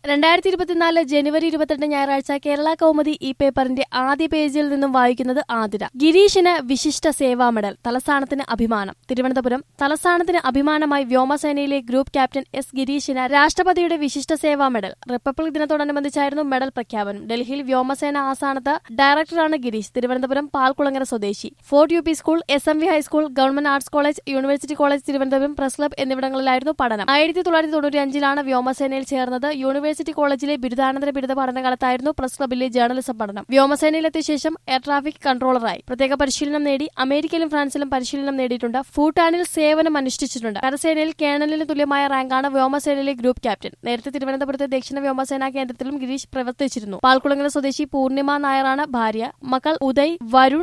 രണ്ടായിരത്തി ഇരുപത്തിനാല് ജനുവരി ഇരുപത്തെട്ട് ഞായറാഴ്ച കേരള കൗമുദി ഈ പേപ്പറിന്റെ ആദ്യ പേജിൽ നിന്നും വായിക്കുന്നത് ആതിര ഗിരീഷിന് വിശിഷ്ട സേവാ മെഡൽ തലസ്ഥാനത്തിന് അഭിമാനം തിരുവനന്തപുരം തലസ്ഥാനത്തിന് അഭിമാനമായി വ്യോമസേനയിലെ ഗ്രൂപ്പ് ക്യാപ്റ്റൻ എസ് ഗിരീഷിന് രാഷ്ട്രപതിയുടെ വിശിഷ്ട സേവാ മെഡൽ റിപ്പബ്ലിക് ദിനത്തോടനുബന്ധിച്ചായിരുന്നു മെഡൽ പ്രഖ്യാപനം ഡൽഹിയിൽ വ്യോമസേന ആസ്ഥാനത്ത് ഡയറക്ടറാണ് ഗിരീഷ് തിരുവനന്തപുരം പാൽക്കുളങ്ങര സ്വദേശി fort U P school S M V high school government arts college university college Thiruvananthapuram press club എന്നിവിടങ്ങളിലായിരുന്നു പഠനം ആയിരത്തി തൊള്ളായിരത്തി തൊണ്ണൂറ്റി അഞ്ചിലാണ് വ്യോമസേനയിൽ ചേർന്നത് യൂണിവേഴ്സിറ്റി കോളേജിലെ ബിരുദാനന്തര ബിരുദ പഠനകാലത്തായിരുന്നു പ്രസ് ക്ലബിലെ ജേർണലിസം പഠനം വ്യോമസേനയിലെത്തിയ ശേഷം എയർ ട്രാഫിക് കൺട്രോളറായി പ്രത്യേക പരിശീലനം നേടി അമേരിക്കയിലും ഫ്രാൻസിലും പരിശീലനം നേടിയിട്ടുണ്ട് ഭൂട്ടാനിൽ സേവനം അനുഷ്ഠിച്ചിട്ടുണ്ട് കരസേനയിൽ കേണലിന് തുല്യമായ റാങ്കാണ് വ്യോമസേനയിലെ ഗ്രൂപ്പ് ക്യാപ്റ്റൻ നേരത്തെ തിരുവനന്തപുരത്തെ ദക്ഷിണ വ്യോമസേനാ കേന്ദ്രത്തിലും ഗിരീഷ് പ്രവർത്തിച്ചിരുന്നു പാൽക്കുളങ്ങര സ്വദേശി പൂർണിമ നായരാണ് ഭാര്യ മക്കൾ ഉദയ് വരുൺ